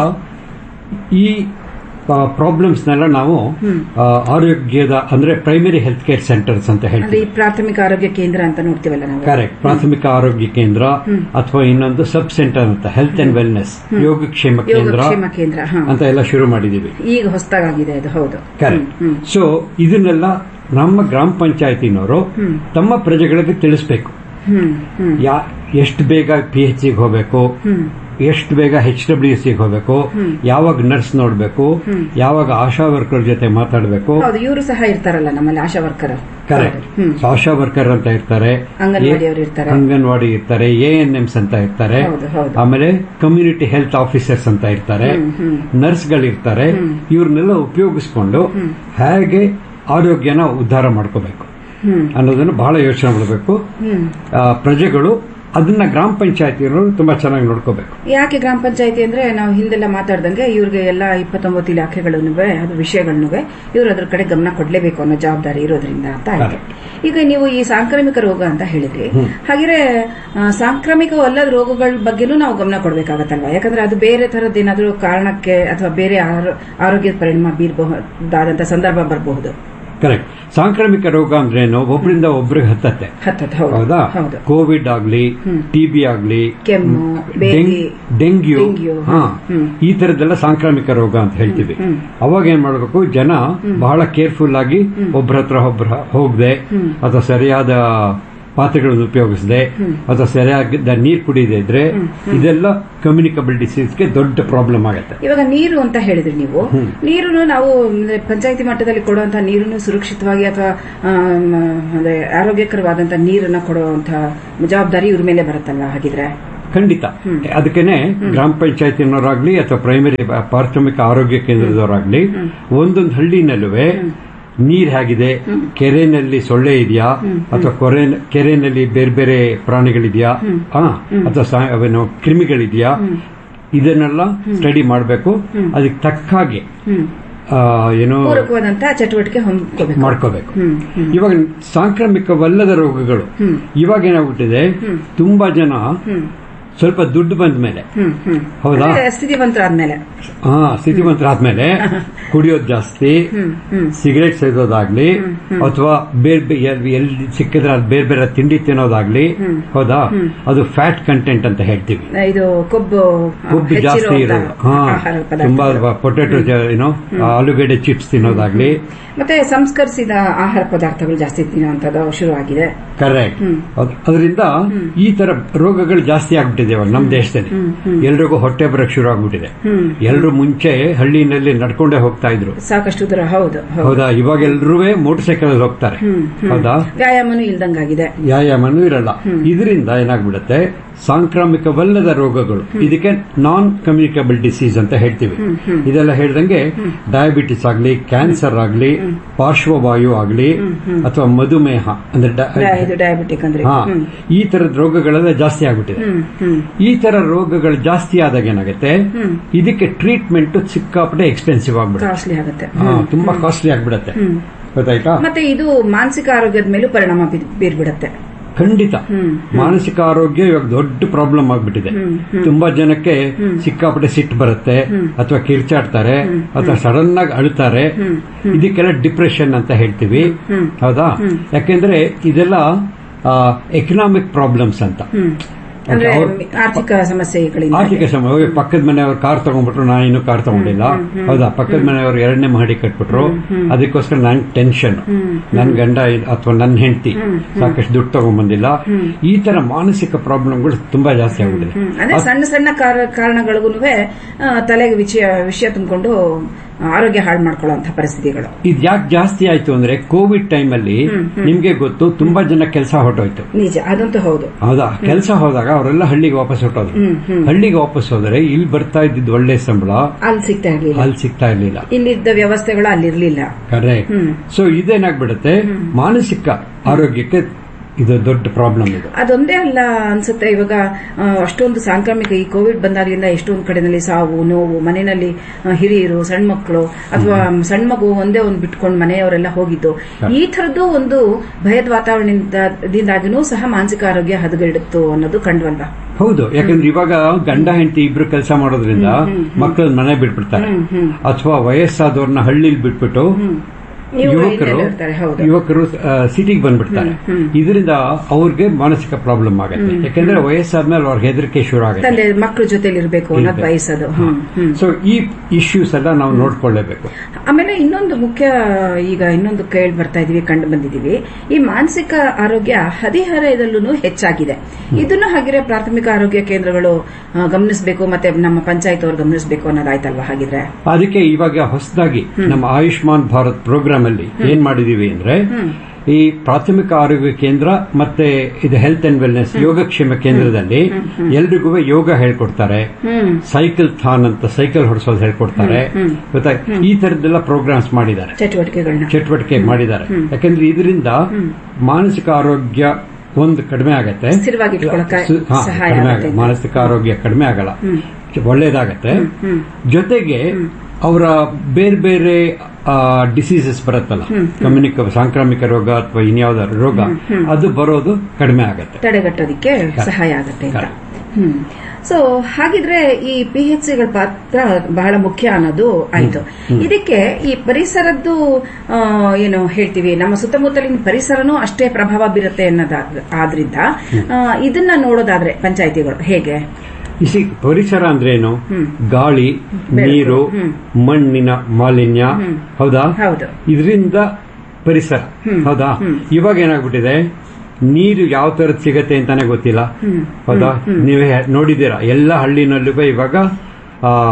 ಈ ಪ್ರಾಬ್ಲಮ್ಸ್ನೆಲ್ಲ ನಾವು ಹ್ಮ್. ಆ, ಆರೋಗ್ಯದ ಅಂದ್ರೆ ಪ್ರೈಮರಿ ಹೆಲ್ತ್ ಕೇರ್ ಸೆಂಟರ್ಸ್ ಅಂತ ಅಂದ್ರೆ ಹೇಳ್ತೀವಿ ಈ ಪ್ರಾಥಮಿಕ ಆರೋಗ್ಯ ಕೇಂದ್ರ ಅಂತ ನೋಡ್ತೀವಲ್ಲ ನಾವು ಕರೆಕ್ಟ್ ಪ್ರಾಥಮಿಕ ಆರೋಗ್ಯ ಕೇಂದ್ರ ಹ್ಮ್. ಅಥವಾ ಇನ್ನೊಂದು ಸಬ್ ಸೆಂಟರ್ ಅಂತ ಹೆಲ್ತ್ ಅಂಡ್ ವೆಲ್ನೆಸ್ ಹ್ಮ್. ಯೋಗಕ್ಷೇಮ ಕೇಂದ್ರ ಯೋಗಕ್ಷೇಮ ಕೇಂದ್ರ ಹಾ ಅಂತ ಎಲ್ಲ ಶುರು ಮಾಡಿದೀವಿ ಈಗ ಹೊಸದಾಗಿದೆ ಅದು ಹೌದು ಕರೆಕ್ಟ್ ಹ್ಮ್, ಸೊ ಇದನ್ನೆಲ್ಲ ನಮ್ಮ ಗ್ರಾಮ ಪಂಚಾಯತಿನವರು ಹ್ಮ್. ತಮ್ಮ ಪ್ರಜೆಗಳಿಗೆ ತಿಳಿಸ್ಬೇಕು ಹ್ಮ್ ಹ್ಮ್ ಯಾ ಎಷ್ಟು ಬೇಗ ಪಿ ಎಚ್ ಗೆ ಹೋಗಬೇಕು ಹ್ಮ್ ಎಷ್ಟು ಬೇಗ ಎಚ್ ಡಬ್ಲ್ಯೂ ಸಿ ಹೋಗಬೇಕು ಹ್ಮ್. ಯಾವಾಗ ನರ್ಸ್ ನೋಡಬೇಕು ಹ್ಮ್. ಯಾವಾಗ ಆಶಾ ವರ್ಕರ್ ಜೊತೆ ಮಾತಾಡಬೇಕು ಹೌದು ಇವರು ಸಹ ಇರ್ತಾರಲ್ಲ ನಮ್ಮಲ್ಲಿ ಆಶಾ ವರ್ಕರ್ ಕರೆಕ್ಟ್ ಹ್ಮ್. ಆಶಾ ವರ್ಕರ್ ಅಂತ ಇರ್ತಾರೆ ಅಂಗನವಾಡಿಯವರು ಇರ್ತಾರೆ ಅಂಗನವಾಡಿ ಇರ್ತಾರೆ ಎ ಎನ್ ಎಮ್ಸ್ ಅಂತ ಇರ್ತಾರೆ ಹೌದು, ಹೌದು. ಆಮೇಲೆ ಕಮ್ಯುನಿಟಿ ಹೆಲ್ತ್ ಆಫೀಸರ್ಸ್ ಅಂತ ಇರ್ತಾರೆ ಹ್ಮ್, ಹ್ಮ್. ನರ್ಸ್ಗಳಿರ್ತಾರೆ ಹ್ಮ್. ಇವ್ರನ್ನೆಲ್ಲ ಉಪಯೋಗಿಸ್ಕೊಂಡು ಹ್ಮ್. ಹೇಗೆ ಆರೋಗ್ಯನ ಉದ್ಧಾರ ಮಾಡ್ಕೋಬೇಕು ಹ್ಮ್ ಅನ್ನೋದನ್ನು ಬಹಳ ಯೋಚನೆ ಮಾಡಬೇಕು ಹ್ಮ್ ಆ, ಪ್ರಜೆಗಳು ಅದನ್ನ ಗ್ರಾಮ ಪಂಚಾಯತಿಯವರು ತುಂಬಾ ಚೆನ್ನಾಗಿ ನೋಡ್ಕೋಬೇಕು ಯಾಕೆ ಗ್ರಾಮ ಪಂಚಾಯತಿ ಅಂದ್ರೆ ನಾವು ಹಿಂದೆಲ್ಲ ಮಾತಾಡ್ದಂಗೆ ಇವ್ರಿಗೆ ಎಲ್ಲ ಇಪ್ಪತ್ತೊಂಬತ್ತು ಇಲಾಖೆಗಳನ್ನು ಅದು ವಿಷಯಗಳನ್ನು ಇವರು ಅದ್ರ ಕಡೆ ಗಮನ ಕೊಡ್ಲೇಬೇಕು ಅನ್ನೋ ಜವಾಬ್ದಾರಿ ಇರೋದ್ರಿಂದ ಅಂತ ಆಯ್ತು ಈಗ ನೀವು ಈ ಸಾಂಕ್ರಾಮಿಕ ರೋಗ ಅಂತ ಹೇಳಿದ್ರಿ ಹಾಗಿದ್ರೆ ಆ, ಸಾಂಕ್ರಾಮಿಕವಲ್ಲದ ರೋಗಗಳ ಬಗ್ಗೆನೂ ನಾವು ಗಮನ ಕೊಡ್ಬೇಕಾಗತ್ತಲ್ವಾ ಯಾಕಂದ್ರೆ ಅದು ಬೇರೆ ತರದ್ದೇನಾದ್ರೂ ಕಾರಣಕ್ಕೆ ಅಥವಾ ಬೇರೆ ಆರೋ- ಆರೋಗ್ಯದ ಪರಿಣಾಮ ಬೀರಬಹುದಾದಂತ ಸಂದರ್ಭ ಬರಬಹುದು ಕರೆಕ್ಟ್ ಸಾಂಕ್ರಾಮಿಕ ರೋಗ ಅಂದ್ರೆ ಏನು ಒಬ್ಬರಿಂದ ಒಬ್ರಿಗೆ ಹತ್ತತ್ತೆ ಹತ್ತತ್ತು ಹೌದು ಹೌದಾ ಹೌದು ಕೋವಿಡ್ ಆಗ್ಲಿ ಹ್ಮ್. ಟಿಬಿ ಆಗ್ಲಿ ಕೆಮ್ಮು ಬೇದಿ ಡೆಂಗ್ಯೂ ಡೆಂಗ್ಯೂ, ಹಾ ಹ್ಮ್. ಈ ತರದ್ದೆಲ್ಲ ಸಾಂಕ್ರಾಮಿಕ ರೋಗ ಅಂತ ಹೇಳ್ತೀವಿ ಹ್ಮ್. ಅವಾಗ ಏನ್ ಮಾಡ್ಬೇಕು ಜನ ಬಹಳ ಕೇರ್ಫುಲ್ ಆಗಿ ಒಬ್ರ ಹತ್ರ ಒಬ್ರ ಹೋಗದೆ ಹ್ಮ್. ಅಥವಾ ಸರಿಯಾದ ಪಾತ್ರೆಗಳನ್ನು ಉಪಯೋಗಿಸದೆ ಹ್ಮ್. ಅಥವಾ ಸರಿಯಾದ ನೀರು ಕುಡಿಯದೆ ಇದ್ರೆ ಇದೆಲ್ಲ ಕಮ್ಯುನಿಕಬಲ್ ಡಿಸೀಸ್ಗೆ ದೊಡ್ಡ ಪ್ರಾಬ್ಲಮ್ ಆಗುತ್ತೆ ಇವಾಗ ನೀರು ಅಂತ ಹೇಳಿದ್ರಿ ನೀವು ಹ್ಮ್. ನೀರನ್ನು ನಾವು ಅಂದ್ರೆ ಪಂಚಾಯತಿ ಮಟ್ಟದಲ್ಲಿ ಕೊಡುವಂತ ನೀರನ್ನು ಸುರಕ್ಷಿತವಾಗಿ ಅಥವಾ ಆಮ್, ಅಂದ್ರೆ ಆರೋಗ್ಯಕರವಾದಂತ ನೀರನ್ನ ಕೊಡುವಂತ ಜವಾಬ್ದಾರಿ ಇವ್ರ ಮೇಲೆ ಬರುತ್ತಲ್ವಾ ಹಾಗಿದ್ರೆ ಖಂಡಿತ ಅದಕ್ಕೇನೆ ಗ್ರಾಮ ಪಂಚಾಯತಿನವರಾಗ್ಲಿ ಅಥವಾ ಪ್ರೈಮರಿ ಪ್ರಾಥಮಿಕ ಆರೋಗ್ಯ ಕೇಂದ್ರದವರಾಗ್ಲಿ ಒಂದೊಂದು ಹಳ್ಳಿನಲ್ಲೂ ನೀರ್ ಹೇಗಿದೆ ಕೆರೆನಲ್ಲಿ ಸೊಳ್ಳೆ ಇದೆಯಾ ಅಥವಾ ಕೊರೆ ಕೆರೆನಲ್ಲಿ ಬೇರೆ ಬೇರೆ ಪ್ರಾಣಿಗಳಿದೆಯಾ ಆ, ಅಥವಾ ಸಾ- ಅವೇನು ಕ್ರಿಮಿಗಳಿದೆಯಾ ಇದನ್ನೆಲ್ಲ ಸ್ಟಡಿ ಮಾಡಬೇಕು ಅದಕ್ಕೆ ತಕ್ಕ ಹಾಗೆ ಆ, ಏನು ಪೂರಕವಾದಂತ ಚಟುವಟಿಕೆ ಹೊಂದ್ಕೋಬೇಕು ಮಾಡ್ಕೋಬೇಕು ಹ್ಮ್ ಹ್ಮ್ ಇವಾಗ ಸಾಂಕ್ರಾಮಿಕವಲ್ಲದ ರೋಗಗಳು ಇವಾಗ ಏನಾಗ್ಬಿಟ್ಟಿದೆ ತುಂಬಾ ಜನ ಸ್ವಲ್ಪ ದುಡ್ಡು ಬಂದ ಮೇಲೆ ಹ್ಮ್ ಹ್ಮ್ ಹೌದಾ ಅಂದ್ರೆ ಸ್ಥಿತಿವಂತರಾದ್ಮೇಲೆ ಹಾ ಸ್ಥಿತಿವಂತರಾದ್ಮೇಲೆ ಕುಡಿಯೋದು ಜಾಸ್ತಿ ಸಿಗರೇಟ್ ಸೇದೋದಾಗ್ಲಿ ಅಥವಾ ಬೇರೆ ಬೇ- ಎಲ್- ಎಲ್ಲಿ ಸಿಕ್ಕಿದ್ರೆ ಅದು ಬೇರೆ ಬೇರೆ ತಿಂಡಿ ತಿನ್ನೋದಾಗ್ಲಿ ಹೌದಾ ಅದು ಫ್ಯಾಟ್ ಕಂಟೆಂಟ್ ಅಂತ ಹೇಳ್ತೀವಿ ಇದು ಕೊಬ್ಬು ಆ, ಕೊಬ್ಬು ಜಾಸ್ತಿ ಹೆಚ್ಚಿರುವಂತ ಇರೋದು ಹಾ ಆಹಾರ ತುಂಬಾ ಪದಾರ್ಥ ಪೊಟೆಟೊ ಏನೋ ಆಲೂಗಡ್ಡೆ ಚಿಪ್ಸ್ ತಿನ್ನೋದಾಗ್ಲಿ ಮತ್ತೆ ಸಂಸ್ಕರಿಸಿದ ಆಹಾರ ಪದಾರ್ಥಗಳು ಜಾಸ್ತಿ ತಿನ್ನುವಂತದ್ದು ಶುರುವಾಗಿದೆ ಕರೆಕ್ಟ್ ಅದರಿಂದ ಈ ತರ ರೋಗಗಳು ಜಾಸ್ತಿ ಆಗ್ಬಿಟ್ಟಿದೆ ಇವಾಗ ನಮ್ಮ ದೇಶದಲ್ಲಿ ಎಲ್ರಿಗೂ ಹೊಟ್ಟೆ ಬರಕ್ ಶುರು ಆಗ್ಬಿಟ್ಟಿದೆ ಎಲ್ರು ಮುಂಚೆ ಹಳ್ಳಿನಲ್ಲಿ ನಡ್ಕೊಂಡೇ ಹೋಗ್ತಾ ಇದ್ರು ಸಾಕಷ್ಟು ದೂರ ಹೌದು ಹೌದು ಹೌದಾ ಇವಾಗ ಎಲ್ರೂ ಮೋಟರ್ ಸೈಕಲ್ ಹೋಗ್ತಾರೆ ಹೌದಾ ವ್ಯಾಯಾಮನೂ ಇಲ್ದಂಗಾಗಿದೆ ವ್ಯಾಯಾಮನೂ ಇರಲ್ಲ ಇದರಿಂದ ಏನಾಗ್ಬಿಡುತ್ತೆ ಸಾಂಕ್ರಾಮಿಕವಲ್ಲದ ರೋಗಗಳು ಇದಕ್ಕೆ ನಾನ್ ಕಮ್ಯುನಿಕಬಲ್ ಡಿಸೀಸ್ ಅಂತ ಹೇಳ್ತೀವಿ ಇದೆಲ್ಲ ಹೇಳ್ದಂಗೆ ಡಯಾಬಿಟಿಸ್ ಆಗ್ಲಿ ಕ್ಯಾನ್ಸರ್ ಆಗ್ಲಿ ಪಾರ್ಶ್ವವಾಯು ಆಗ್ಲಿ ಅಥವಾ ಮಧುಮೇಹ ಅಂದ್ರೆ ಡ- ಇದು ಡಯಾಬಿಟಿಕ್ ಅಂದ್ರೆ ಹಾ ಹ್ಮ್ ಈ ತರದ ರೋಗಗಳೆಲ್ಲ ಜಾಸ್ತಿ ಆಗ್ಬಿಟ್ಟಿದೆ ಹ್ಮ್ ಹ್ಮ್ ಈ ತರ ರೋಗಗಳು ಜಾಸ್ತಿ ಆದಾಗ ಏನಾಗುತ್ತೆ ಇದಕ್ಕೆ ಟ್ರೀಟ್ಮೆಂಟ್ ಸಿಕ್ಕಾಪಟ್ಟೆ ಎಕ್ಸ್ಪೆನ್ಸಿವ್ ಆಗ್ಬಿಡುತ್ತೆ ಕಾಸ್ಟ್ಲಿ ಆಗುತ್ತೆ ಹಾ, ತುಂಬಾ ಕಾಸ್ಟ್ಲಿ ಆಗ್ಬಿಡತ್ತೆ ಗೊತ್ತಾಯ್ತಾ ಮತ್ತೆ ಇದು ಮಾನಸಿಕ ಆರೋಗ್ಯದ ಮೇಲೂ ಪರಿಣಾಮ ಬೀರ್- ಬೀರ್ಬಿಡತ್ತೆ ಖಂಡಿತ ಮಾನಸಿಕ ಆರೋಗ್ಯ ಇವಾಗ ದೊಡ್ಡ ಪ್ರಾಬ್ಲಮ್ ಆಗ್ಬಿಟ್ಟಿದೆ ತುಂಬಾ ಜನಕ್ಕೆ ಸಿಕ್ಕಾಪಟ್ಟೆ ಸಿಟ್ಟು ಬರುತ್ತೆ ಅಥವಾ ಕಿರ್ಚಾಡ್ತಾರೆ ಅಥವಾ ಸಡನ್ ಆಗಿ ಅಳ್ತಾರೆ ಇದಕ್ಕೆಲ್ಲ ಡಿಪ್ರೆಷನ್ ಅಂತ ಹೇಳ್ತೀವಿ ಹೌದಾ ಯಾಕೆಂದ್ರೆ ಇದೆಲ್ಲ ಎಕನಾಮಿಕ್ ಪ್ರಾಬ್ಲಮ್ಸ್ ಅಂತ ಅಂದ್ರೆ ಅವ್ರ್- ಆರ್ಥಿಕ ಸಮಸ್ಯೆಗಳಿಂದ ಆರ್ಥಿಕ ಸಮಯ ಪಕ್ಕದ ಮನೆಯವರು ಕಾರ್ ತಗೊಂಡ್ಬಿಟ್ರು ನಾನು ಇನ್ನೂ ಕಾರ್ ತಗೊಂಡಿಲ್ಲ ಹೌದಾ ಪಕ್ಕದ ಮನೆಯವರು ಎರಡನೇ ಮಹಡಿ ಕಟ್ಬಿಟ್ರು ಅದಕ್ಕೋಸ್ಕರ ನನ್ ಟೆನ್ಷನ್ ನನ್ ಗಂಡ ಅಥವಾ ನನ್ನ ಹೆಂಡತಿ ಸಾಕಷ್ಟು ದುಡ್ಡು ತಗೊಂಡ್ಬಂದಿಲ್ಲ ಈ ತರ ಮಾನಸಿಕ ಪ್ರಾಬ್ಲಮ್ಗಳು ತುಂಬಾ ಜಾಸ್ತಿ ಆಗ್ಬಿಟ್ಟಿದೆ ಹ್ಮ್. ಅಂದ್ರೆ ಸಣ್ಣ ಸಣ್ಣ ಕಾರ- ಕಾರಣಗಳಿಗೂ ತಲೆಗೆ ವಿಷಯ ವಿಷಯ ತುಂಬಿಕೊಂಡು ಆರೋಗ್ಯ ಹಾಳು ಮಾಡ್ಕೊಳ್ಳುವಂತ ಪರಿಸ್ಥಿತಿಗಳು ಇದು ಯಾಕೆ ಜಾಸ್ತಿ ಆಯ್ತು ಅಂದ್ರೆ ಕೋವಿಡ್ ಟೈಮ್ ಅಲ್ಲಿ ನಿಮ್ಗೆ ಗೊತ್ತು ತುಂಬಾ ಜನ ಕೆಲಸ ಹೊರಟೋಯ್ತು ನಿಜ ಅದಂತೂ ಹೌದು ಹೌದಾ ಕೆಲಸ ಹೋದಾಗ ಅವರೆಲ್ಲ ಹಳ್ಳಿಗೆ ವಾಪಸ್ ಹೊರಟೋದ್ರು ಹಳ್ಳಿಗೆ ವಾಪಸ್ ಹೋದ್ರೆ ಇಲ್ಲಿ ಬರ್ತಾ ಇದ್ದಿದ್ದು ಒಳ್ಳೆ ಸಂಬಳ ಅಲ್ಲಿ ಸಿಗ್ತಾ ಇರ್ಲಿಲ್ಲ ಅಲ್ಲಿ ಸಿಗ್ತಾ ಇರ್ಲಿಲ್ಲ ಇಲ್ಲಿದ್ದ ವ್ಯವಸ್ಥೆಗಳು ಅಲ್ಲಿರ್ಲಿಲ್ಲ ಕರೆಕ್ಟ್ ಸೊ ಇದೇನಾಗ್ಬಿಡುತ್ತೆ ಮಾನಸಿಕ ಆರೋಗ್ಯಕ್ಕೆ ಇದು ದೊಡ್ಡ ಪ್ರಾಬ್ಲಮ್ ಇದು ಅದೊಂದೇ ಅಲ್ಲ ಅನ್ಸುತ್ತೆ ಇವಾಗ ಆ, ಅಷ್ಟೊಂದು ಸಾಂಕ್ರಾಮಿಕ ಈ ಕೋವಿಡ್ ಬಂದಾಗಿಂದ ಎಷ್ಟೊಂದು ಕಡೆನಲ್ಲಿ ಸಾವು ನೋವು ಮನೆಯಲ್ಲಿ ಆ, ಹಿರಿಯರು ಸಣ್ಣ ಮಕ್ಕಳು ಅಥವಾ ಸಣ್ಣ ಮಗು ಒಂದೇ ಒಂದು ಬಿಟ್ಕೊಂಡು ಮನೆಯವರೆಲ್ಲ ಹೋಗಿದ್ದು ಈ ತರದ್ದು ಒಂದು ಭಯದ ವಾತಾವರಣದಿಂದಾಗಿನೂ ಸಹ ಮಾನಸಿಕ ಆರೋಗ್ಯ ಹದಗೆಡುತ್ತು ಅನ್ನೋದು ಕಂಡ್ವಲ್ವಾ ಹೌದು ಯಾಕಂದ್ರೆ ಇವಾಗ ಗಂಡ ಹೆಂಡತಿ ಇಬ್ರು ಕೆಲಸ ಮಾಡೋದ್ರಿಂದ ಮಕ್ಕಳನ್ನ ಮನೆ ಬಿಟ್ಬಿಡ್ತಾರೆ ಅಥವಾ ವಯಸ್ಸಾದವ್ರನ್ನ ಹಳ್ಳಿಲಿ ಬಿಟ್ಬಿಟ್ಟು ಇವ್ರು ಯುವಕರು ಇಲ್ಲೆಲ್ಲ ಇರ್ತಾರೆ, ಹೌದು. ಯುವಕರು ಸಿಟಿಗೆ ಬಂದ್ಬಿಡ್ತಾರೆ ಇದರಿಂದ ಅವ್ರಿಗೆ ಮಾನಸಿಕ ಪ್ರಾಬ್ಲಮ್ ಆಗುತ್ತೆ ಯಾಕಂದ್ರೆ ವಯಸ್ಸಾದ್ಮೇಲೆ ಅವ್ರಿಗೆ ಹೆದರಿಕೆ ಶುರು ಆಗುತ್ತೆ ತಂದೆ ಮಕ್ಕಳ ಜೊತೆಲಿ ಇರ್ಬೇಕು ಅನ್ನೋದು ಇರ್ಬೇಕು. ಬಯಸೋದು ಹ್ಮ್ ಹ್ಮ್ ಸೊ ಈ ಇಶ್ಯೂಸ್ ಎಲ್ಲ ನಾವು ನೋಡ್ಕೊಳ್ಳೇಬೇಕು ಆಮೇಲೆ ಇನ್ನೊಂದು ಮುಖ್ಯ ಈಗ ಇನ್ನೊಂದು ಕೇಳಿ ಬರ್ತಾ ಇದೀವಿ ಕಂಡು ಬಂದಿದೀವಿ ಈ ಮಾನಸಿಕ ಆರೋಗ್ಯ ಹದಿಹರೆಯದಲ್ಲೂ ಹೆಚ್ಚಾಗಿದೆ ಇದನ್ನು ಹಾಗಿದ್ರೆ ಪ್ರಾಥಮಿಕ ಆರೋಗ್ಯ ಕೇಂದ್ರಗಳು ಆ, ಗಮನಿಸಬೇಕು ಮತ್ತೆ ನಮ್ಮ ಪಂಚಾಯತ್ ಅವರು ಗಮನಿಸಬೇಕು ಅನ್ನೋದಾಯ್ತಲ್ವಾ ಹಾಗಿದ್ರೆ ಅದಕ್ಕೆ ಇವಾಗ ಹೊಸದಾಗಿ ನಮ್ಮ ಆಯುಷ್ಮಾನ್ ಭಾರತ್ ಪ್ರೋಗ್ರಾಮ್ ಅಲ್ಲಿ ಏನ್ ಮಾಡಿದೀವಿ ಅಂದ್ರೆ ಈ ಪ್ರಾಥಮಿಕ ಆರೋಗ್ಯ ಕೇಂದ್ರ ಮತ್ತೆ ಇದು ಹೆಲ್ತ್ ಅಂಡ್ ವೆಲ್ನೆಸ್ ಯೋಗಕ್ಷೇಮ ಕೇಂದ್ರದಲ್ಲಿ ಎಲ್ರಿಗೂ ಯೋಗ ಹೇಳ್ಕೊಡ್ತಾರೆ ಸೈಕಲ್ ಥಾನ್ ಅಂತ ಸೈಕಲ್ ಹೊಡಿಸೋದು ಹೇಳ್ಕೊಡ್ತಾರೆ ಗೊತ್ತಾ ಈ ತರದ್ದೆಲ್ಲ ಪ್ರೋಗ್ರಾಮ್ಸ್ ಮಾಡಿದ್ದಾರೆ ಚಟುವಟಿಕೆಗಳನ್ನ ಚಟುವಟಿಕೆ ಮಾಡಿದ್ದಾರೆ ಯಾಕಂದ್ರೆ ಇದರಿಂದ ಮಾನಸಿಕ ಆರೋಗ್ಯ ಒಂದು ಕಡಿಮೆ ಆಗತ್ತೆ ಸ್ಥಿರವಾಗಿ ಇಟ್ಕೊಳಕ್ಕೆ ಸು- ಹಾ, ಸಹಾಯ ಕಡಿಮೆ ಆಗುತ್ತೆ. ಆಗತ್ತೆ. ಮಾನಸಿಕ ಆರೋಗ್ಯ ಕಡಿಮೆ ಆಗಲ್ಲ ಒಳ್ಳೇದಾಗತ್ತೆ ಜೊತೆಗೆ ಅವರ ಬೇರೆ ಬೇರೆ ಡಿಸೀಸಸ್ ಬರುತ್ತಲ್ಲ ಕಮ್ಯುನಿಕ ಸಾಂಕ್ರಾಮಿಕ ರೋಗ ಅಥವಾ ಇನ್ಯಾವುದಾದ್ರು ರೋಗ ಅದು ಬರೋದು ಕಡಿಮೆ ಆಗತ್ತೆ ತಡೆಗಟ್ಟೋದಿಕ್ಕೆ ಸಹಾಯ ಆಗುತ್ತೆ ಅಂತ ಹ್ಮ್ ಸೊ ಹಾಗಿದ್ರೆ ಈ ಪಿ ಎಚ್ ಸಿಗಳ ಪಾತ್ರ ಬಹಳ ಮುಖ್ಯ ಅನ್ನೋದು ಆಯ್ತು ಇದಕ್ಕೆ ಈ ಪರಿಸರದ್ದು ಆ, ಏನು ಹೇಳ್ತೀವಿ ನಮ್ಮ ಸುತ್ತಮುತ್ತಲಿನ ಪರಿಸರನೂ ಅಷ್ಟೇ ಪ್ರಭಾವ ಬೀರುತ್ತೆ ಅನ್ನೋದ ಆದ್ರಿಂದ ಆ, ಇದನ್ನ ನೋಡೋದಾದ್ರೆ ಪಂಚಾಯತಿಗಳು ಹೇಗೆ ಇಸಿ ಪರಿಸರ ಅಂದ್ರೆ ಏನು ಗಾಳಿ ನೀರು ಮಣ್ಣಿನ ಮಾಲಿನ್ಯ ಹೌದಾ ಹೌದು ಇದರಿಂದ ಪರಿಸರ ಹೌದಾ ಇವಾಗ ಏನಾಗ್ಬಿಟ್ಟಿದೆ ನೀರು ಯಾವ ತರದ್ ಸಿಗತ್ತೆ ಅಂತಾನೆ ಗೊತ್ತಿಲ್ಲ ಹೌದಾ ನೀವೇ ನೋಡಿದ್ದೀರಾ ಎಲ್ಲ ಹಳ್ಳಿನಲ್ಲೂ ಇವಾಗ ಆ,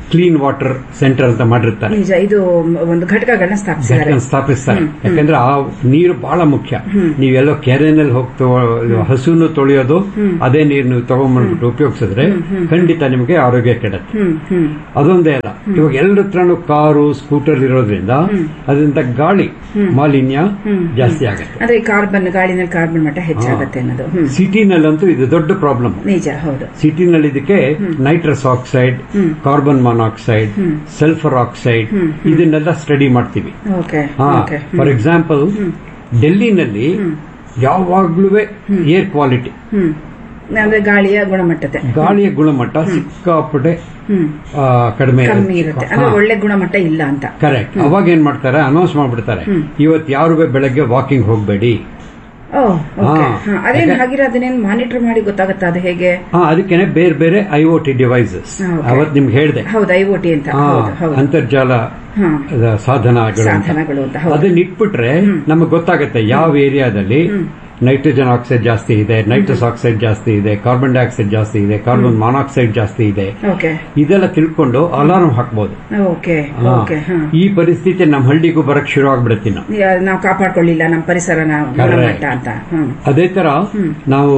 ಕ್ಲೀನ್ ವಾಟರ್ ಸೆಂಟರ್ ಅಂತ ಮಾಡಿರ್ತಾರೆ ನಿಜ ಇದು ಒಂದು ಘಟಕಗಳನ್ನ ಸ್ಥಾಪಿಸಿದ್ದಾರೆ ಘಟಕ ಸ್ಥಾಪಿಸ್ತಾರೆ ಹ್ಮ್, ಹ್ಮ್. ಯಾಕಂದ್ರೆ ಆ ನೀರು ಬಹಳ ಮುಖ್ಯ ಹ್ಮ್. ನೀವೆಲ್ಲೋ ಕೆರೆನಲ್ಲಿ ಹೋಗಿ ತಗೊ- ಹಸುನು ತೊಳೆಯೋದು ಹ್ಮ್. ಅದೇ ನೀರು ನೀವು ತಗೊಂಡ್ಬಂದ್ಬಿಟ್ಟು ಉಪಯೋಗಿಸಿದ್ರೆ ಹ್ಮ್, ಹ್ಮ್. ಖಂಡಿತ ನಿಮಗೆ ಆರೋಗ್ಯ ಕೆಡುತ್ತೆ ಹ್ಮ್ ಹ್ಮ್ ಅದೊಂದೇ ಅಲ್ಲ ಇವಾಗ ಎಲ್ಲರ ಹತ್ರನೂ ಕಾರು ಸ್ಕೂಟರ್ ಇರೋದ್ರಿಂದ ಅದರಿಂದ ಗಾಳಿ ಹ್ಮ್. ಮಾಲಿನ್ಯ ಹ್ಮ್. ಜಾಸ್ತಿ ಆಗುತ್ತೆ ಅಂದ್ರೆ ಈ ಕಾರ್ಬನ್ ಗಾಳಿನಲ್ಲಿ ಕಾರ್ಬನ್ ಮಟ್ಟ ಹೆಚ್ಚಾಗತ್ತೆ ಅನ್ನೋದು ಹ್ಮ್ ಸಿಟಿನಲ್ಲಂತೂ ಇದು ದೊಡ್ಡ ಪ್ರಾಬ್ಲಮ್ ನಿಜ ಹೌದು ಸಿಟಿನಲ್ಲಿ ಇದಕ್ಕೆ ನೈಟ್ರಸ್ ಆಕ್ಸೈಡ್ ಹ್ಮ್. ಕಾರ್ಬನ್ ಮಾನಾಕ್ಸೈಡ್ ಹ್ಮ್. ಸಲ್ಫರ್ ಆಕ್ಸೈಡ್ ಹ್ಮ್, ಹ್ಮ್. ಇದನ್ನೆಲ್ಲ ಸ್ಟಡಿ ಮಾಡ್ತೀವಿ ಓಕೆ ಹಾ ಓಕೆ ಫಾರ್ ಎಕ್ಸಾಂಪಲ್ ಡೆಲ್ಲಿನಲ್ಲಿ ಯಾವಾಗ್ಲೂ ಏರ್ ಕ್ವಾಲಿಟಿ ಹ್ಮ್ ಅಂದ್ರೆ ಗಾಳಿಯ ಗುಣಮಟ್ಟತೆ ಗಾಳಿಯ ಗುಣಮಟ್ಟ ಸಿಕ್ಕಾಪಟ್ಟೆ ಹ್ಮ್ ಆ, ಕಡಿಮೆ ಕಮ್ಮಿ ಇರುತ್ತೆ ಅಂದ್ರೆ ಒಳ್ಳೆ ಗುಣಮಟ್ಟ ಇಲ್ಲ ಅಂತ ಕರೆಕ್ಟ್ ಅವಾಗ ಏನ್ ಮಾಡ್ತಾರೆ ಅನೌನ್ಸ್ ಮಾಡ್ಬಿಡ್ತಾರೆ ಹ್ಮ್. ಇವತ್ತು ಯಾರು ಬೆಳಗ್ಗೆ ವಾಕಿಂಗ್ ಹೋಗ್ಬೇಡಿ ಓ ಓಕೆ ಹಾ. ಅದೇನ್ ಯಾಕೆ- ಹಾಗಿರೋ ಅದನ್ನೇನ್ ಮಾನಿಟರ್ ಮಾಡಿ ಗೊತ್ತಾಗತ್ತಾ ಅದು ಹೇಗೆ ಹಾ ಅದಕ್ಕೇನೆ ಬೇರೆ ಬೇರೆ ಐ ಒ ಟಿ ಡಿವೈಸಸ್ ಹಾ, okay. ಅವತ್ ನಿಮ್ಗೆ ಹೇಳ್ದೆ ಹೌದು ಐ ಓ ಟಿ ಅಂತ ಹಾ, ಹೌದು ಹೌದು ಅಂತರ್ಜಾಲ ಹಾ. ಅದ ಸಾಧನಗಳು ಅಂತ. ಸಾಧನಗಳು ಅಂತ ಹೌದು ಅದನ್ನ ಇಟ್ಬಿಟ್ರೆ ನಮಗೆ ಗೊತ್ತಾಗುತ್ತೆ ಯಾವ ಏರಿಯಾದಲ್ಲಿ ನೈಟ್ರೋಜನ್ ಆಕ್ಸೈಡ್ ಜಾಸ್ತಿ ಇದೆ ನೈಟ್ರಸ್ ಆಕ್ಸೈಡ್ ಜಾಸ್ತಿ ಇದೆ ಕಾರ್ಬನ್ ಡೈಆಕ್ಸೈಡ್ ಜಾಸ್ತಿ ಇದೆ ಕಾರ್ಬನ್ ಮಾನಾಕ್ಸೈಡ್ ಜಾಸ್ತಿ ಇದೆ ಓಕೆ ಇದೆಲ್ಲ ತಿಳ್ಕೊಂಡು ಅಲಾರ್ಮ್ ಹಾಕ್ಬೋದು ಓಕೆ ಹಾ. ಓಕೆ ಹಾ ಈ ಪರಿಸ್ಥಿತಿ ನಮ್ಮ ಹಳ್ಳಿಗೂ ಬರಕ್ ಶುರು ಆಗ್ಬಿಡುತ್ತೆ ನಾವು ಯಾ- ನಾವು ಕಾಪಾಡ್ಕೊಳ್ಳಿಲ್ಲ ನಮ್ಮ ಪರಿಸರ ನಾವು Correct. ಗುಣಮಟ್ಟ ಅಂತ ಹ್ಮ್ ಅದೇ ತರ ನಾವು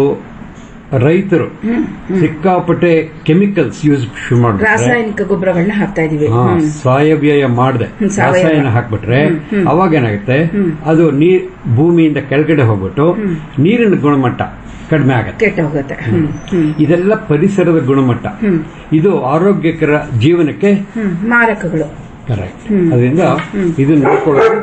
ರೈತರು ಸಿಕ್ಕಾಪಟ್ಟೆ ಕೆಮಿಕಲ್ಸ್ ಯೂಸ್ ಶುರು ಮಾಡ್ಬಿಟ್ರೆ ರಾಸಾಯನಿಕ ಗೊಬ್ಬರಗಳನ್ನ ಹಾಕ್ತಾ ಇದೀವಿ ಹಾ, ಹ್ಮ್. ಸಾವಯವ ಮಾಡದೆ ಹ್ಮ್, ಸಾವಯವ. ರಸಾಯನ ಹಾಕ್ಬಿಟ್ರೆ ಹ್ಮ್, ಹ್ಮ್. ಅವಾಗ ಏನಾಗುತ್ತೆ ಅದು ನೀರ್ ಭೂಮಿಯಿಂದ ಕೆಳಗಡೆ ಹೋಗ್ಬಿಟ್ಟು ನೀರಿನ ಗುಣಮಟ್ಟ ಕಡಿಮೆ ಆಗತ್ತೆ ಕೆಟ್ಟ ಹೋಗುತ್ತೆ ಹ್ಮ್ ಹ್ಮ್ ಇದೆಲ್ಲ ಪರಿಸರದ ಗುಣಮಟ್ಟ ಹ್ಮ್. ಇದು ಆರೋಗ್ಯಕರ ಜೀವನಕ್ಕೆ ಹ್ಮ್ ಮಾರಕಗಳು ಕರೆಕ್ಟ್ ಹ್ಮ್. ಅದರಿಂದ ಇದನ್ನ ನೋಡ್ಕೊಳ್ಳೋದು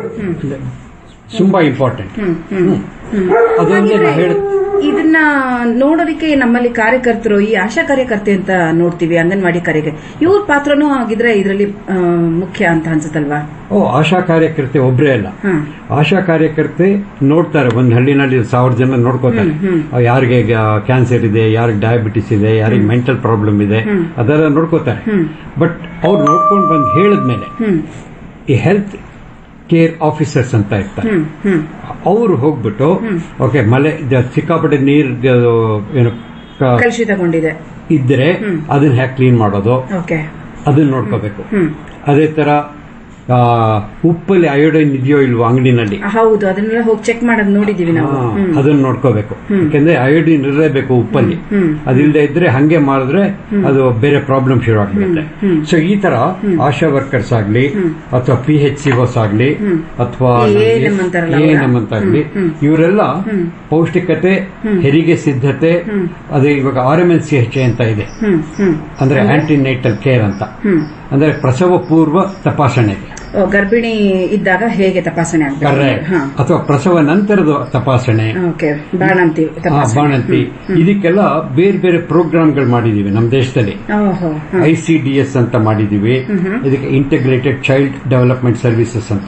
ತುಂಬಾ ಇಂಪಾರ್ಟೆಂಟ್ ಹ್ಮ್ ಹ್ಮ್ ಹ್ಮ್ ಅದೊಂದೇ ಹಾಗಿದ್ರೆ ಹೇಳ ಇದನ್ನ ನೋಡೋದಕ್ಕೆ ನಮ್ಮಲ್ಲಿ ಕಾರ್ಯಕರ್ತರು ಈ ಆಶಾ ಕಾರ್ಯಕರ್ತೆ ಅಂತ ನೋಡ್ತೀವಿ ಅಂಗನವಾಡಿ ಕಾರ್ಯಕ್ಕೆ ಇವ್ರ ಪಾತ್ರನೂ ಆಗಿದ್ರೆ ಇದರಲ್ಲಿ ಮುಖ್ಯ ಅಂತ ಅನ್ಸುತ್ತಲ್ವಾ ಓ ಆಶಾ ಕಾರ್ಯಕರ್ತೆ ಒಬ್ರೇ ಅಲ್ಲ ಹ್ಮ್ ಆಶಾ ಕಾರ್ಯಕರ್ತೆ ನೋಡ್ತಾರೆ ಒಂದ್ ಹಳ್ಳಿನಲ್ಲಿ ಸಾವಿರ ಜನ ನೋಡ್ಕೋತಾರೆ ಹ್ಮ್, ಅವ್ ಯಾರಿಗೆ ಕ್ಯಾನ್ಸರ್ ಇದೆ ಯಾರಿಗೆ ಡಯಾಬಿಟಿಸ್ ಇದೆ ಯಾರಿಗೆ ಮೆಂಟಲ್ ಪ್ರಾಬ್ಲಮ್ ಇದೆ ಹ್ಮ್. ಅದೆಲ್ಲ ನೋಡ್ಕೋತಾರೆ ಹ್ಮ್. ಬಟ್ ಅವ್ರು ನೋಡ್ಕೊಂಡು ಬಂದು ಹೇಳಿದ್ಮೇಲೆ ಹ್ಮ್ ಈ ಹೆಲ್ತ್ ಕೇರ್ ಆಫೀಸರ್ಸ್ ಅಂತ ಇರ್ತಾರೆ ಹ್ಮ್ ಹ್ಮ್ ಅವರು ಹೋಗ್ಬಿಟ್ಟು ಓಕೆ ಮಳೆ ಜ- ಸಿಕ್ಕಾಪಟ್ಟೆ ನೀರ್ ಏನು ಕ- ಕಲುಷಿತಗೊಂಡಿದೆ ಇದ್ರೆ ಹ್ಮ್. ಅದನ್ನ ಹ್ಯಾಕ್ ಕ್ಲೀನ್ ಮಾಡೋದು ಓಕೆ ಅದನ್ನ ನೋಡ್ಕೋಬೇಕು ಹ್ಮ್ ಅದೇ ತರ ಆ, ಉಪ್ಪಲ್ಲಿ ಅಯೋಡೈನ್ ಇದೆಯೋ ಇಲ್ವೋ ಅಂಗಡಿನಲ್ಲಿ ಹೌದು ಅದನ್ನೆಲ್ಲ ಹೋಗಿ ಚೆಕ್ ಮಾಡೋದು ನೋಡಿದೀವಿ ನಾವು ಹಾ, ಹ್ಮ್. ಅದನ್ನ ನೋಡ್ಕೋಬೇಕು ಯಾಕಂದ್ರೆ ಅಯೋಡಿನ್ ಇರಲೇಬೇಕು ಉಪ್ಪಲ್ಲಿ ಹ್ಮ್. ಅದಿಲ್ಲದೆ ಇದ್ರೆ ಹಂಗೆ ಮಾಡಿದ್ರೆ ಅದು ಬೇರೆ ಪ್ರಾಬ್ಲಮ್ ಶುರು ಆಗ್ಬಿಡುತ್ತೆ ಹ್ಮ್. ಸೊ ಈ ತರ ಆಶಾ ವರ್ಕರ್ಸ್ ಆಗ್ಲಿ ಅಥವಾ ಪಿ ಎಚ್ ಸಿಒಸ್ ಆಗ್ಲಿ ಅಥವಾ ಈ ANM ಅಂತಾರಲ್ಲ ಅವ್ರ? ಎಎನ್ಎಂ ಅಂತ ಆಗ್ಲಿ ಇವರೆಲ್ಲ ಪೌಷ್ಟಿಕತೆ ಹೆರಿಗೆ ಸಿದ್ಧತೆ ಅದೇ ಇವಾಗ R M L C H ಅಂತ ಇದೆ ಹ್ಮ್ ಹ್ಮ್ ಅಂದ್ರೆ ಆಂಟಿನೇಟಲ್ ಕೇರ್ ಅಂತ ಹ್ಮ್ ಅಂದ್ರೆ ಪ್ರಸವ ಪೂರ್ವ ತಪಾಸಣೆಗೆ ಓ, ಗರ್ಭಿಣಿ ಇದ್ದಾಗ ಹೇಗೆ ತಪಾಸಣೆ ಆಗ್ಬೇಕು ಕರೆಕ್ಟ್ ಹಾ ಅಥವಾ ಪ್ರಸವ ನಂತರದ ತಪಾಸಣೆ ಓಕೆ ಬಾಣಂತಿ ಆ, ತಪಾಸಣೆ ಬಾಣಂತಿ ಇದಕ್ಕೆಲ್ಲ ಬೇರೆ ಬೇರೆ ಪ್ರೋಗ್ರಾಮ್ಗಳು ಮಾಡಿದೀವಿ ನಮ್ಮ ದೇಶದಲ್ಲಿ ಓಹೋ ಹಾ. ಐ ಸಿ ಡಿ ಎಸ್ ಅಂತ ಮಾಡಿದೀವಿ ಇದಕ್ಕೆ ಇಂಟಿಗ್ರೇಟೆಡ್ ಚೈಲ್ಡ್ ಡೆವಲಪ್ಮೆಂಟ್ ಸರ್ವಿಸಸ್ ಅಂತ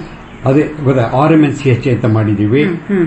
ಅದೇ ಗೊತ್ತಾ R M N C H ಅಂತ ಮಾಡಿದೀವಿ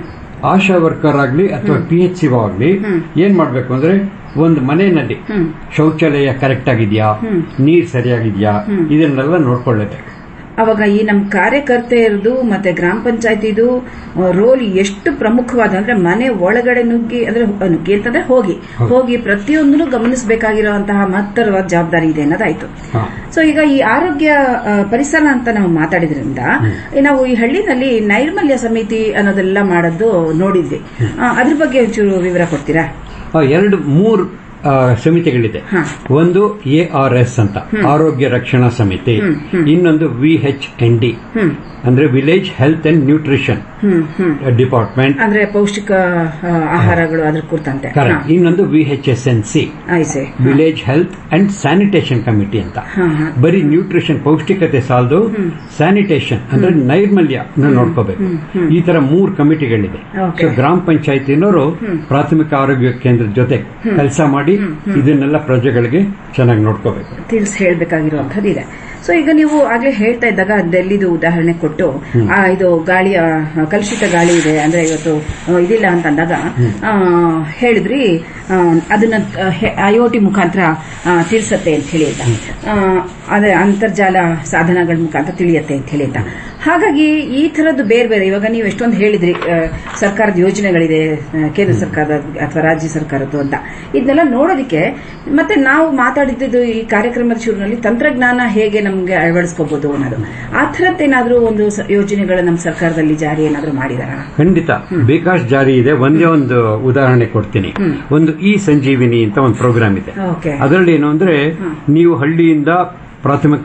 ಆಶಾ ವರ್ಕರ್ ಆಗ್ಲಿ ಅಥವಾ ಪಿ ಎಚ್ ಸಿ ಆಗ್ಲಿ ಏನ್ ಮಾಡ್ಬೇಕು ಅಂದ್ರೆ ಒಂದು ಮನೆಯಲ್ಲಿ ಶೌಚಾಲಯ ಕರೆಕ್ಟ್ ಆಗಿದ್ಯಾ ನೀರ್ ಸರಿಯಾಗಿದ್ಯಾ ಇದನ್ನೆಲ್ಲ ನೋಡ್ಕೊಳ್ಳೇಬೇಕು ಅವಾಗ ಈ ನಮ್ಮ ಕಾರ್ಯಕರ್ತೆಯರದು ಮತ್ತೆ ಗ್ರಾಮ ಪಂಚಾಯತಿದು ರೋಲ್ ಎಷ್ಟು ಪ್ರಮುಖವಾದ ಅಂದ್ರೆ ಮನೆ ಒಳಗಡೆ ನುಗ್ಗಿ ಅಂದ್ರೆ ಹೊ- ನುಗ್ಗಿ ಅಂತಂದ್ರೆ ಹೋಗಿ ಹೋಗಿ ಪ್ರತಿಯೊಂದನ್ನು ಗಮನಿಸಬೇಕಾಗಿರುವಂತಹ ಮಹತ್ತರವಾದ ಜವಾಬ್ದಾರಿ ಇದೆ ಅನ್ನೋದಾಯ್ತು ಹಾ. ಸೊ ಈಗ ಈ ಆರೋಗ್ಯ ಆ, ಪರಿಸರ ಅಂತ ನಾವು ಮಾತಾಡಿದ್ರಿಂದ ಈ ನಾವು ಈ ಹಳ್ಳಿನಲ್ಲಿ ನೈರ್ಮಲ್ಯ ಸಮಿತಿ ಅನ್ನೋದೆಲ್ಲ ಮಾಡೋದು ನೋಡಿದ್ವಿ ಆ, ಅದ್ರ ಬಗ್ಗೆ ಒಂಚೂರು ವಿವರ ಕೊಡ್ತೀರಾ ಆ, ಎರಡು ಮೂರು ಆ, ಸಮಿತಿಗಳಿದೆ ಹಾ. ಒಂದು ಎ ಆರ್ ಎಸ್ ಅಂತ ಆರೋಗ್ಯ ರಕ್ಷಣಾ ಸಮಿತಿ ಇನ್ನೊಂದು ವಿ ಎಚ್ ಎನ್ ಡಿ ಹ್ಮ್ ಅಂದ್ರೆ village health and nutrition hmm hmm department ಅಂದ್ರೆ ಪೌಷ್ಟಿಕ ಆ, ಆಹಾರಗಳು ಅದ್ರ ಕುರಿತಂತೆ ಕರೆಕ್ಟ್ ಇನ್ನೊಂದು V H S N C ಆಯ್ಸೆ village health and sanitation committee ಅಂತ ಹಾ ಹಾ ಬರೀ ನ್ಯೂಟ್ರಿಷನ್ ಪೌಷ್ಟಿಕತೆ ಸಾಲದು ಸ್ಯಾನಿಟೇಷನ್ ಅಂದ್ರೆ ನೈರ್ಮಲ್ಯ ನೋಡ್ಕೋಬೇಕು ಈ ತರ ಮೂರು ಕಮಿಟಿಗಳಿದೆ Okay. ಸೊ ಗ್ರಾಮ ಪಂಚಾಯತಿನವರು ಪ್ರಾಥಮಿಕ ಆರೋಗ್ಯ ಕೇಂದ್ರದ ಜೊತೆ ಕೆಲಸ ಮಾಡಿ ಇದನ್ನೆಲ್ಲ ಪ್ರಜೆಗಳಿಗೆ ಚೆನ್ನಾಗಿ ನೋಡ್ಕೋಬೇಕು ತಿಳಿಸಿ ಹೇಳ್ಬೇಕಾಗಿರುವಂತದ್ದು ಇದೆ ಸೊ ಈಗ ನೀವು ಆಗ್ಲೇ ಹೇಳ್ತಾ ಇದ್ದಾಗ ಡೆಲ್ಲಿದು ಉದಾಹರಣೆ ಕೊಟ್ಟು ಆ, ಇದು ಗಾಳಿಯ ಆ, ಕಲುಷಿತ ಗಾಳಿ ಇದೆ ಅಂದ್ರೆ ಇವತ್ತು ಆ, ಇದಿಲ್ಲ ಅಂತಂದಾಗ ಆ, ಹೇಳಿದ್ರಿ ಆ, ಅದನ್ನ ಐ ಒ ಟಿ ಮುಖಾಂತರ ತಿಳಿಸತ್ತೆ ಅಂತ ಹೇಳಿ ಅಂತ ಆ, ಅದೇ ಅಂತರ್ಜಾಲ ಸಾಧನಗಳ ಮುಖಾಂತರ ತಿಳಿಯತ್ತೆ ಅಂತ ಹೇಳಿ ಅಂತ ಹಾಗಾಗಿ ಈ ಥರದ್ದು ಬೇರೆ ಬೇರೆ ಇವಾಗ ನೀವು ಎಷ್ಟೊಂದು ಹೇಳಿದ್ರಿ ಆ, ಸರ್ಕಾರದ ಯೋಜನೆಗಳಿದೆ ಆ, ಕೇಂದ್ರ ಸರ್ಕಾರದ ಅಥವಾ ರಾಜ್ಯ ಸರ್ಕಾರದ್ದು ಅಂತ ಇದನ್ನೆಲ್ಲ ನೋಡೋದಕ್ಕೆ ಮತ್ತೆ ನಾವು ಮಾತಾಡಿದ್ದು ಈ ಕಾರ್ಯಕ್ರಮದ ಶುರುವಿನಲ್ಲಿ ತಂತ್ರಜ್ಞಾನ ಹೇಗೆ ನಮಗೆ ಅಳವಡಿಸ್ಕೋಬಹುದು ಅನ್ನೋದು ಆ ಥರದ್ದೇನಾದ್ರೂ ಒಂದು ಸ- ಯೋಜನೆಗಳು ನಮ್ಮ ಸರ್ಕಾರದಲ್ಲಿ ಜಾರಿ ಏನಾದ್ರೂ ಮಾಡಿದಾರಾ ಖಂಡಿತ ಬೇಕಾಷ್ಟು ಜಾರಿ ಇದೆ ಒಂದೇ ಒಂದು ಉದಾಹರಣೆ ಕೊಡ್ತೀನಿ ಒಂದು ಇ ಸಂಜೀವಿನಿ ಅಂತ ಒಂದು ಪ್ರೋಗ್ರಾಮ್ ಇದೆ ಓಕೆ ಅದರಲ್ಲಿ ಏನು ಅಂದ್ರೆ ನೀವು ಹಳ್ಳಿಯಿಂದ ಪ್ರಾಥಮಿಕ